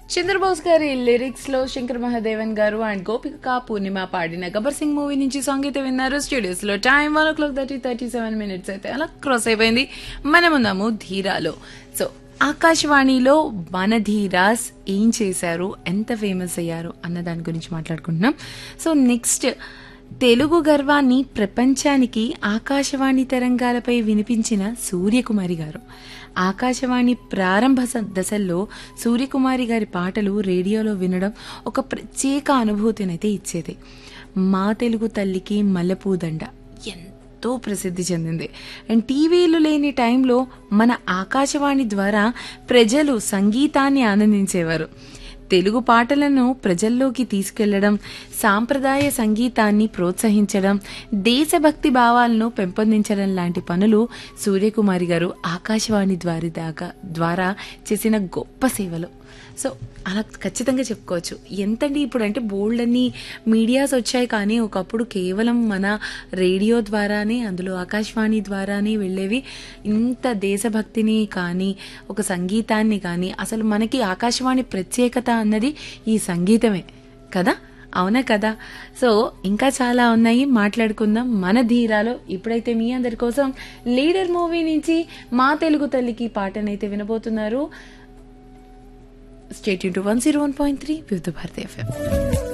చంద్రబోస్ గారి లిరిక్స్ లో శంకర్ మహాదేవన్ గారు అండ్ గోపిక పూర్ణిమ పాడిన గబ్బర్ సింగ్ మూవీ నుంచి సాంగ్ అయితే విన్నారు స్టూడియోస్ లో time one o'clock thirty thirty seven minutes అయితే అలా క్రాస్ అయిపోయింది మనమున్నాము ధీరాలో సో ఆకాశవాణిలో మన ధీరాస్ ఏం చేశారు ఎంత ఫేమస్ అయ్యారు అన్న దాని గురించి మాట్లాడుకుంటున్నాం సో నెక్స్ట్ తెలుగు గర్వాన్ని ప్రపంచానికి ఆకాశవాణి తరంగాలపై వినిపించిన సూర్యకుమారి గారు ఆకాశవాణి ప్రారంభ స- దశల్లో సూర్యకుమారి గారి పాటలు రేడియోలో వినడం ఒక ప్రత్యేక అనుభూతినైతే ఇచ్చేది మా తెలుగు తల్లికి మల్లెపూదండ ఎంతో ప్రసిద్ధి చెందింది అండ్ టీవీలు లేని టైంలో మన ఆకాశవాణి ద్వారా ప్రజలు సంగీతాన్ని ఆనందించేవారు తెలుగు పాటలను ప్రజల్లోకి తీసుకెళ్లడం సాంప్రదాయ సంగీతాన్ని ప్రోత్సహించడం దేశభక్తి భావాలను పెంపొందించడం లాంటి పనులు సూర్యకుమారి గారు ఆకాశవాణి ద్వారి దాకా ద్వారా చేసిన గొప్ప సేవలు సో అలా ఖచ్చితంగా చెప్పుకోవచ్చు ఎంతండి ఇప్పుడు అంటే బోల్డ్ అన్ని మీడియాస్ వచ్చాయి కానీ ఒకప్పుడు కేవలం మన రేడియో ద్వారానే అందులో ఆకాశవాణి ద్వారానే వెళ్ళేవి ఇంత దేశభక్తిని కానీ ఒక సంగీతాన్ని కానీ అసలు మనకి ఆకాశవాణి ప్రత్యేకత అన్నది ఈ సంగీతమే కదా అవునా కదా సో ఇంకా చాలా ఉన్నాయి మాట్లాడుకుందాం మన ధీరాలో ఇప్పుడైతే మీ అందరి కోసం లీడర్ మూవీ నుంచి మా తెలుగు తల్లికి పాటనైతే వినబోతున్నారు state to one zero one point three Vividh Bharati FM